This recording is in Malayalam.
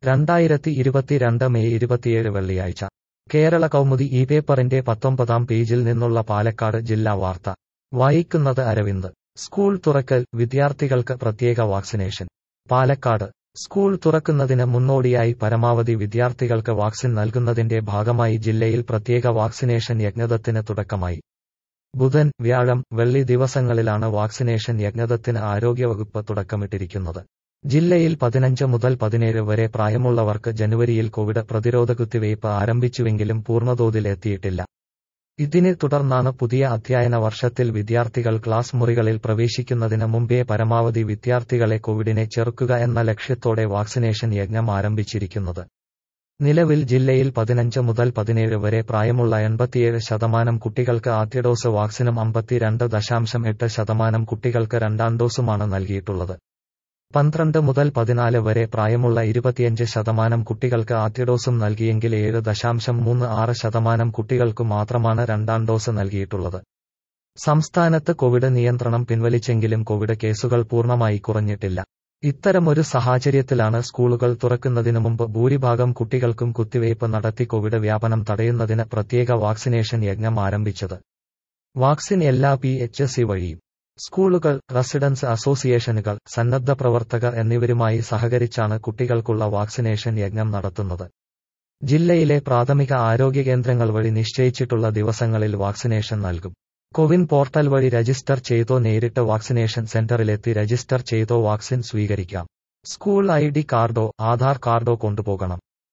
രണ്ടായിരത്തി ഇരുപത്തിരണ്ട് മെയ് ഇരുപത്തിയേഴ് വെള്ളിയാഴ്ച കേരള കൗമുദി ഈ പേപ്പറിന്റെ പത്തൊമ്പതാം പേജിൽ നിന്നുള്ള പാലക്കാട് ജില്ലാ വാർത്ത വായിക്കുന്നത് അരവിന്ദ് സ്കൂൾ തുറക്കൽ വിദ്യാർത്ഥികൾക്ക് പ്രത്യേക വാക്സിനേഷൻ പാലക്കാട് സ്കൂൾ തുറക്കുന്നതിന് മുന്നോടിയായി പരമാവധി വിദ്യാർത്ഥികൾക്ക് വാക്സിൻ നൽകുന്നതിന്റെ ഭാഗമായി ജില്ലയിൽ പ്രത്യേക വാക്സിനേഷൻ യജ്ഞദത്തിന് തുടക്കമായി ബുധൻ വ്യാഴം വെള്ളി ദിവസങ്ങളിലാണ് വാക്സിനേഷൻ യജ്ഞദത്തിന് ആരോഗ്യവകുപ്പ് തുടക്കമിട്ടിരിക്കുന്നത് ജില്ലയിൽ പതിനഞ്ച് മുതൽ പതിനേഴ് വരെ പ്രായമുള്ളവർക്ക് ജനുവരിയിൽ കോവിഡ് പ്രതിരോധ കുത്തിവയ്പ് ആരംഭിച്ചുവെങ്കിലും പൂർണ്ണതോതിൽ എത്തിയിട്ടില്ല ഇതിനെ തുടർന്നാണ് പുതിയ അധ്യയന വർഷത്തിൽ വിദ്യാർത്ഥികൾ ക്ലാസ് മുറികളിൽ പ്രവേശിക്കുന്നതിന് മുമ്പേ പരമാവധി വിദ്യാർത്ഥികളെ കോവിഡിനെ ചെറുക്കുക എന്ന ലക്ഷ്യത്തോടെ വാക്സിനേഷൻ യജ്ഞം ആരംഭിച്ചിരിക്കുന്നത് നിലവിൽ ജില്ലയിൽ പതിനഞ്ച് മുതൽ പതിനേഴ് വരെ പ്രായമുള്ള എൺപത്തിയേഴ് ശതമാനം കുട്ടികൾക്ക് ആദ്യ ഡോസ് വാക്സിനും അമ്പത്തിരണ്ട് ദശാംശം എട്ട് ശതമാനം കുട്ടികൾക്ക് രണ്ടാം ഡോസുമാണ് നൽകിയിട്ടുള്ളത് പന്ത്രണ്ട് മുതൽ പതിനാല് വരെ പ്രായമുള്ള ഇരുപത്തിയഞ്ച് ശതമാനം കുട്ടികൾക്ക് ആദ്യ ഡോസും നൽകിയെങ്കിൽ ഏഴ് ദശാംശം മൂന്ന് ആറ് ശതമാനം കുട്ടികൾക്കു മാത്രമാണ് രണ്ടാം ഡോസ് നൽകിയിട്ടുള്ളത് സംസ്ഥാനത്ത് കോവിഡ് നിയന്ത്രണം പിൻവലിച്ചെങ്കിലും കോവിഡ് കേസുകൾ പൂർണ്ണമായി കുറഞ്ഞിട്ടില്ല ഇത്തരമൊരു സാഹചര്യത്തിലാണ് സ്കൂളുകൾ തുറക്കുന്നതിനു മുമ്പ് ഭൂരിഭാഗം കുട്ടികൾക്കും കുത്തിവയ്പ് നടത്തി കോവിഡ് വ്യാപനം തടയുന്നതിന് പ്രത്യേക വാക്സിനേഷൻ യജ്ഞം ആരംഭിച്ചത് വാക്സിൻ എല്ലാ പി എച്ച് സി വഴിയും സ്കൂളുകൾ റെസിഡൻസ് അസോസിയേഷനുകൾ സന്നദ്ധ പ്രവർത്തകർ എന്നിവരുമായി സഹകരിച്ചാണ് കുട്ടികൾക്കുള്ള വാക്സിനേഷൻ യജ്ഞം നടത്തുന്നത് ജില്ലയിലെ പ്രാഥമിക ആരോഗ്യ കേന്ദ്രങ്ങൾ വഴി നിശ്ചയിച്ചിട്ടുള്ള ദിവസങ്ങളിൽ വാക്സിനേഷൻ നൽകും കോവിൻ പോർട്ടൽ വഴി രജിസ്റ്റർ ചെയ്തോ നേരിട്ട് വാക്സിനേഷൻ സെന്ററിലെത്തി രജിസ്റ്റർ ചെയ്തോ വാക്സിൻ സ്വീകരിക്കാം സ്കൂൾ ഐ ഡി കാർഡോ ആധാർ കാർഡോ കൊണ്ടുപോകണം